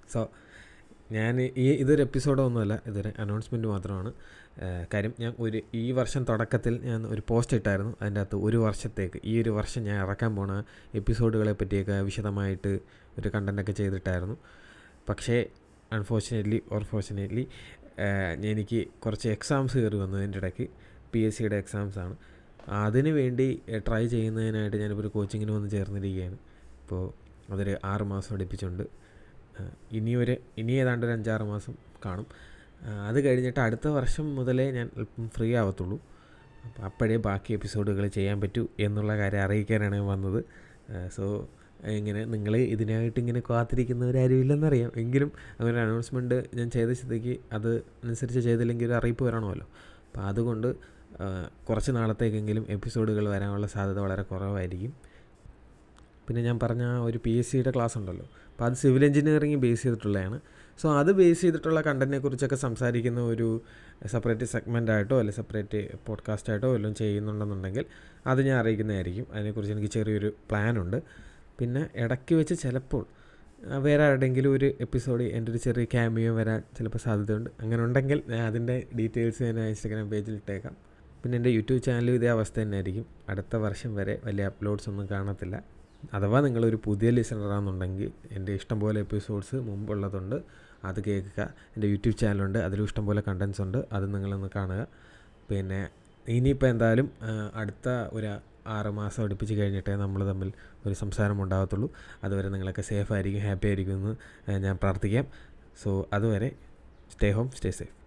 so ഞാൻ ഈ ഇതൊരു എപ്പിസോഡൊന്നുമല്ല ഇതൊരു അനൗൺസ്മെൻറ്റ് മാത്രമാണ് ഏഹ് കാര്യം ഞാൻ ഒരു ഈ വർഷം തുടക്കത്തിൽ ഞാൻ ഒരു പോസ്റ്റ് ഇട്ടായിരുന്നു അതിൻ്റെ അകത്ത് ഒരു വർഷത്തേക്ക് ഈ ഒരു വർഷം ഞാൻ ഇറക്കാൻ പോണ എപ്പിസോഡുകളെ പറ്റിയൊക്കെ വിശദമായിട്ട് ഒരു കണ്ടൻറ്റൊക്കെ ചെയ്തിട്ടായിരുന്നു പക്ഷേ അൺഫോർച്ചുനേറ്റ്ലി ഓർ ഫോർച്ചുനേറ്റ്ലി എനിക്ക് കുറച്ച് എക്സാംസ് കയറി വന്നു അതിൻ്റെ ഇടയ്ക്ക് പി എസ് സിയുടെ എക്സാംസാണ് അതിന് വേണ്ടി ട്രൈ ചെയ്യുന്നതിനായിട്ട് ഞാനിപ്പോൾ ഒരു കോച്ചിങ്ങിന് വന്ന് ചേർന്നിരിക്കുകയാണ് ഇപ്പോൾ അതൊരു ആറ് മാസം അടുപ്പിച്ചുണ്ട് ഇനി ഒരു ഇനി ഏതാണ്ട് ഒരു അഞ്ചാറ് മാസം കാണും ആ, അത് കഴിഞ്ഞിട്ട് അടുത്ത വർഷം മുതലേ ഞാൻ അല്പം ഫ്രീ ആവത്തുള്ളൂ അപ്പോൾ അപ്പോഴേ ബാക്കി എപ്പിസോഡുകൾ ചെയ്യാൻ പറ്റൂ എന്നുള്ള കാര്യം അറിയിക്കാനാണ് ഞാൻ വന്നത് സോ ഇങ്ങനെ നിങ്ങൾ ഇതിനായിട്ട് ഇങ്ങനെ കാത്തിരിക്കുന്നവരാരും ഇല്ലെന്നറിയാം എങ്കിലും അങ്ങനെ ഒരു അനൗൺസ്മെൻറ്റ് ഞാൻ ചെയ്ത സ്ഥിതിക്ക് അത് അനുസരിച്ച് ചെയ്തില്ലെങ്കിൽ ഒരു അറിയിപ്പ് വരണമല്ലോ അപ്പോൾ അതുകൊണ്ട് ആ, കുറച്ച് നാളത്തേക്കെങ്കിലും എപ്പിസോഡുകൾ വരാനുള്ള സാധ്യത വളരെ കുറവായിരിക്കും പിന്നെ ഞാൻ പറഞ്ഞ ആ ഒരു പി എസ് സിയുടെ ക്ലാസ് ഉണ്ടല്ലോ അപ്പോൾ അത് സിവിൽ എഞ്ചിനീയറിംഗ് ബേസ് ചെയ്തിട്ടുള്ളതാണ് സോ അത് ബേസ് ചെയ്തിട്ടുള്ള കണ്ടൻറ്റിനെ കുറിച്ചൊക്കെ സംസാരിക്കുന്ന ഒരു സെപ്പറേറ്റ് സെഗ്മെൻ്റ് ആയിട്ടോ അല്ലെങ്കിൽ സെപ്പറേറ്റ് പോഡ്കാസ്റ്റ് ആയിട്ടോ വല്ലതും ചെയ്യുന്നുണ്ടെന്നുണ്ടെങ്കിൽ അത് ഞാൻ അറിയിക്കുന്നതായിരിക്കും അതിനെക്കുറിച്ച് എനിക്ക് ചെറിയൊരു പ്ലാനുണ്ട് പിന്നെ ഇടയ്ക്ക് വെച്ച് ചിലപ്പോൾ ആ, വേറെ ആരുടെങ്കിലും ഒരു എപ്പിസോഡ് എൻ്റെ ഒരു ചെറിയ ക്യാമിയോ വരാൻ ചിലപ്പോൾ സാധ്യതയുണ്ട് അങ്ങനെ ഉണ്ടെങ്കിൽ ഞാൻ അതിൻ്റെ ഡീറ്റെയിൽസ് ഞാൻ ഇൻസ്റ്റാഗ്രാം പേജിൽ ഇട്ടേക്കാം പിന്നെ എൻ്റെ യൂട്യൂബ് ചാനലും ഇതേ അവസ്ഥ തന്നെ ആയിരിക്കും അടുത്ത വർഷം വരെ വലിയ അപ്ലോഡ്സ് ഒന്നും കാണത്തില്ല അഥവാ നിങ്ങളൊരു പുതിയ ലിസണറാണെന്നുണ്ടെങ്കിൽ എൻ്റെ ഇഷ്ടംപോലെ എപ്പിസോഡ്സ് മുമ്പുള്ളതുണ്ട് അത് കേൾക്കുക എൻ്റെ യൂട്യൂബ് ചാനലുണ്ട് അതിലും ഇഷ്ടംപോലെ കണ്ടൻസ് ഉണ്ട് അത് നിങ്ങളൊന്ന് കാണുക പിന്നെ ഇനിയിപ്പോൾ എന്തായാലും ആ, അടുത്ത ഒരു ആറ് മാസം അടുപ്പിച്ച് കഴിഞ്ഞിട്ടേ നമ്മൾ തമ്മിൽ ഒരു സംസാരം ഉണ്ടാകത്തുള്ളൂ അതുവരെ നിങ്ങളൊക്കെ സേഫ് ആയിരിക്കും ഹാപ്പി ആയിരിക്കും എന്ന് ആ, ഞാൻ പ്രാർത്ഥിക്കാം സോ അതുവരെ സ്റ്റേ ഹോം സ്റ്റേ സേഫ്